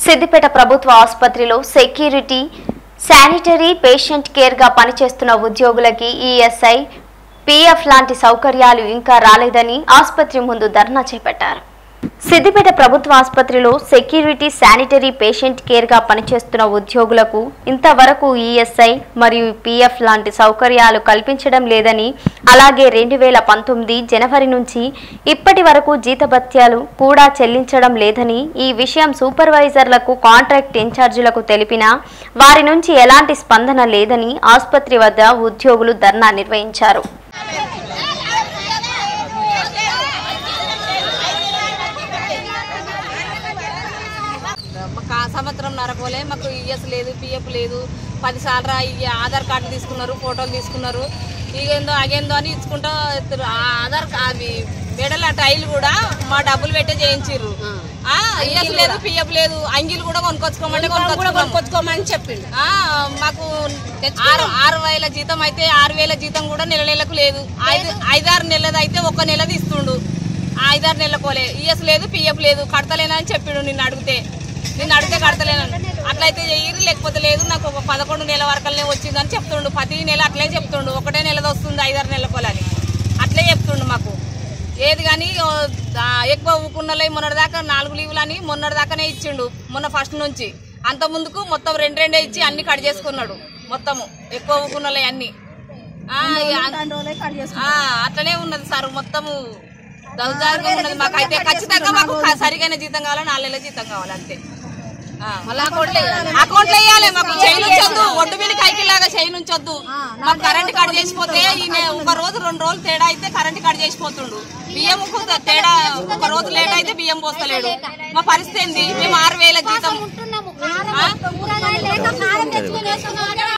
సిద్దిపేట ప్రభుత్వ ఆసుపత్రిలో security sanitary patient కేర్గా పనిచేస్తున్న ఉద్యోగులకి ఈఎస్ఐ పీఎఫ్ లాంటి సౌకర్యాలు ఇంకా రాలేదని ఆసుపత్రి ముందు ధర్నా చేపట్టారు సిద్దిపేట ప్రభుత్వ ఆసుపత్రిలో సెక్యూరిటీ శానిటరీ పేషెంట్ కేర్గా పనిచేస్తున్న ఉద్యోగులకు ఇంతవరకు ఈఎస్ఐ మరియు పీఎఫ్ లాంటి సౌకర్యాలు కల్పించడం లేదని అలాగే రెండు వేల పంతొమ్మిది జనవరి నుంచి ఇప్పటి వరకు జీతభత్యాలు కూడా చెల్లించడం లేదని ఈ విషయం సూపర్వైజర్లకు కాంట్రాక్ట్ ఇన్ఛార్జీలకు తెలిపినా వారి నుంచి ఎలాంటి స్పందన లేదని ఆసుపత్రి వద్ద ఉద్యోగులు ధర్నా నిర్వహించారు మాకు ఆ సంవత్సరం నరకోలే మాకు ఈఎస్ లేదు పిఎఫ్ లేదు పది సార్లు ఈ ఆధార్ కార్డు తీసుకున్నారు ఫోటోలు తీసుకున్నారు ఇగేందో అగేందో అని ఇచ్చుకుంటా ఎత్తురు. ఆ ఆధార్ కా- అవి మెడల టైల్ కూడా మా డబ్బులు పెట్టే చేయించిర్రు ఆ ఈఎస్ లేదు పిఎఫ్ లేదు అంగిలు కూడా కొనుక్కొచ్చుకోమంటే కొనుక్కొచ్చుకోమని చెప్పిండు ఆ, మాకు ఆరు ఆరు వేల జీతం అయితే ఆరు వేల జీతం కూడా నెల నెలకు లేదు ఐదు ఐదారు నెలది అయితే ఒక నెలది ఇస్తుండు ఆ ఐదారు నెలకోలే ఈఎస్ లేదు పిఎఫ్ లేదు కడతలేనని చెప్పిండు నిన్ను అడిగితే నిన్ను అడిగితే కడతలేనని అట్లయితే చెయ్యి లేకపోతే లేదు నాకు ఒక పదకొండు నెలల వరకల్నే వచ్చిందని చెప్తుండు ప్రతి నెల అట్లే చెప్తుండు ఒకటే నెలది వస్తుంది ఐదారు నెలకోలని అట్లే చెప్తుండు మాకు ఏది కానీ ఓ, ఆ, ఎక్కువ ఊకున్నలే మొన్నటిదాకా నాలుగు లీవులు అని మొన్నటిదాకానే ఇచ్చిండు మొన్న ఫస్ట్ నుంచి అంత ముందుకు మొత్తం రెండు రెండే ఇచ్చి అన్ని కట్ చేసుకున్నాడు మొత్తము ఎక్కువ ఊకున్నలే అన్ని ఆ, ఇక- ఆ, అట్లనే ఉన్నది సార్ మొత్తము దౌర్జారుగా ఉన్నది మాకు అయితే ఖచ్చితంగా మాకు క- సరిగైన జీతం కావాలి నాలుగు నెలల జీతం కావాలి అంతే అకౌంట్ వేయాలి మాకు చైన్ ఉంచొద్దు ఒడ్డు మీద కైకి లాగా చైన్ ఉంచొద్దు మాకు కరెంట్ కట్ చేసిపోతే ఈయన ఒక రోజు రెండు రోజులు తేడా అయితే కరెంట్ కట్ చేసిపోతుండు బియ్యం కు తేడా ఒక రోజు లేట్ అయితే బియ్యం పోస్తలేడు మా పరిస్థితి ఏంది మేము ఆరు వేల జీతం ఉంటున్నాము కారం కూరగాయలు లేక కారం తెచ్చుకుని వేసుకున్నాము